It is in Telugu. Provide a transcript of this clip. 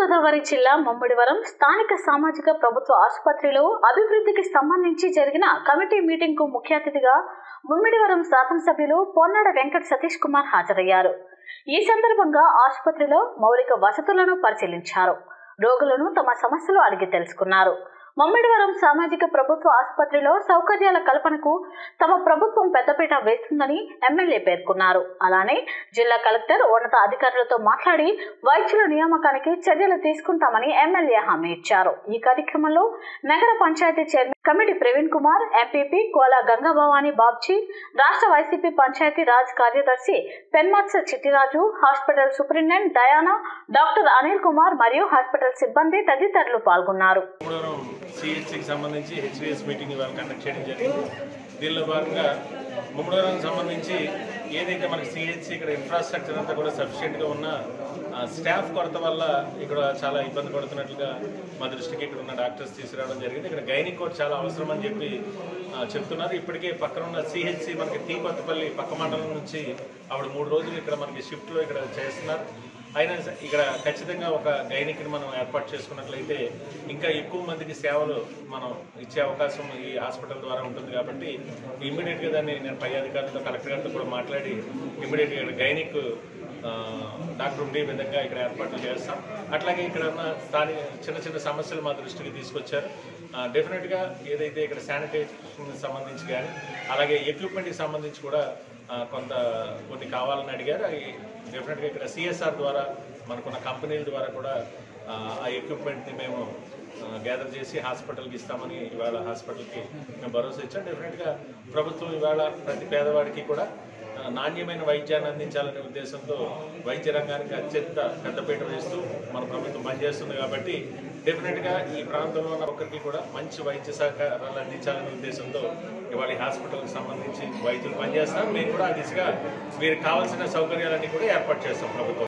తూర్పుగోదావరి జిల్లా ముమ్మడివరం స్థానిక సామాజిక ప్రభుత్వ ఆసుపత్రిలో అభివృద్ధికి సంబంధించి జరిగిన కమిటీ మీటింగ్ కు ముఖ్య అతిథిగా ముమ్మిడివరం శాసనసభ్యులు పొన్నాడ వెంకట సతీష్ కుమార్ హాజరయ్యారు ఈ సందర్భంగా ఆసుపత్రిలో మౌలిక వసతులను పరిశీలించారు రోగులను తమ సమస్యలు అడిగి తెలుసుకున్నారు మమ్మిడివరం సామాజిక ప్రభుత్వ ఆసుపత్రిలో సౌకర్యాల కల్పనకు తమ ప్రభుత్వం పెద్దపీట వేస్తుందని ఎమ్మెల్యే పేర్కొన్నారు అలానే జిల్లా కలెక్టర్ ఉన్నత అధికారులతో మాట్లాడి వైద్యుల నియామకానికి చర్యలు తీసుకుంటామని ఎమ్మెల్యే హామీ ఇచ్చారు ఈ కార్యక్రమంలో నగర panchayat chairman committee Praveen Kumar MPP Kola Gangabhavani Babji రాష్ట్ర వైసీపీ పంచాయతీ రాజ్ కార్యదర్శి Penmatsa Chittiraju hospital superintendent Diana doctor Anil Kumar మరియు హాస్పిటల్ సిబ్బంది తదితరులు పాల్గొన్నారు ముమ్మడివరం సిహెచ్సికి సంబంధించి హెచ్విఎస్ మీటింగ్ ఇవాళ కండక్ట్ చేయడం జరిగింది దీనిలో భాగంగా ముమ్మడివరం సంబంధించి ఏదైతే మనకి సిహెచ్సి ఇక్కడ ఇన్ఫ్రాస్ట్రక్చర్ అంతా కూడా సఫిషియెంట్గా ఉన్న ఆ, స్టాఫ్ కొరత వల్ల ఇక్కడ చాలా ఇబ్బంది పడుతున్నట్లుగా మా దృష్టికి ఇక్కడ ఉన్న డాక్టర్స్ తీసుకురావడం జరిగింది ఇక్కడ గైనిక్ కోట్ చాలా అవసరం అని చెప్పి ఆ, చెప్తున్నారు ఇప్పటికే పక్కన ఉన్న సిహెచ్సి మనకి టీ కొత్తపల్లి పక్క మండలం నుంచి ఆవిడ మూడు రోజులు ఇక్కడ మనకి షిఫ్ట్లో ఇక్కడ చేస్తున్నారు అయినా స- ఇక్కడ ఖచ్చితంగా ఒక గైనిక్ని మనం ఏర్పాటు చేసుకున్నట్లయితే ఇంకా ఎక్కువ మందికి సేవలు మనం ఇచ్చే అవకాశం ఈ హాస్పిటల్ ద్వారా ఉంటుంది కాబట్టి ఇమ్మీడియట్గా దాన్ని నేను పై అధికారులతో కలెక్టర్ గారితో కూడా మాట్లాడి ఇమ్మీడియట్గా ఇక్కడ గైనిక్ ఆ, డాక్టర్ ఉండే విధంగా ఇక్కడ ఏర్పాట్లు చేస్తాం అట్లాగే ఇక్కడ ఉన్న స్థానిక చిన్న చిన్న సమస్యలు మా దృష్టికి తీసుకొచ్చారు ఆ, డెఫినెట్గా ఏదైతే ఇక్కడ శానిటైజేషన్ సంబంధించి కానీ అలాగే ఎక్విప్మెంట్కి సంబంధించి కూడా ఆ, కొంత కొన్ని కావాలని అడిగారు అవి డెఫినెట్గా ఇక్కడ సిఎస్ఆర్ ద్వారా మనకున్న కంపెనీల ద్వారా కూడా ఆ, ఆ ఎక్విప్మెంట్ని మేము గ్యాదర్ చేసి హాస్పిటల్కి ఇస్తామని ఇవాళ హాస్పిటల్కి మేము భరోసా ఇచ్చాం డెఫినెట్గా ప్రభుత్వం ఇవాళ ప్రతి పేదవాడికి కూడా ఆ, నాణ్యమైన వైద్యాన్ని అందించాలనే ఉద్దేశంతో వైద్య రంగానికి అత్యంత పెద్దపీట వేస్తూ మన ప్రభుత్వం పనిచేస్తుంది కాబట్టి డెఫినెట్గా ఈ ప్రాంతంలో ఉన్న ఒక్కరికి కూడా మంచి వైద్య సహకారాలు అందించాలనే ఉద్దేశంతో ఇవాళ ఈ హాస్పిటల్కి సంబంధించి వైద్యులు పనిచేస్తాం మేము కూడా ఆ దిశగా వీరికి కావాల్సిన సౌకర్యాలన్నీ కూడా ఏర్పాటు చేస్తాం ప్రభుత్వం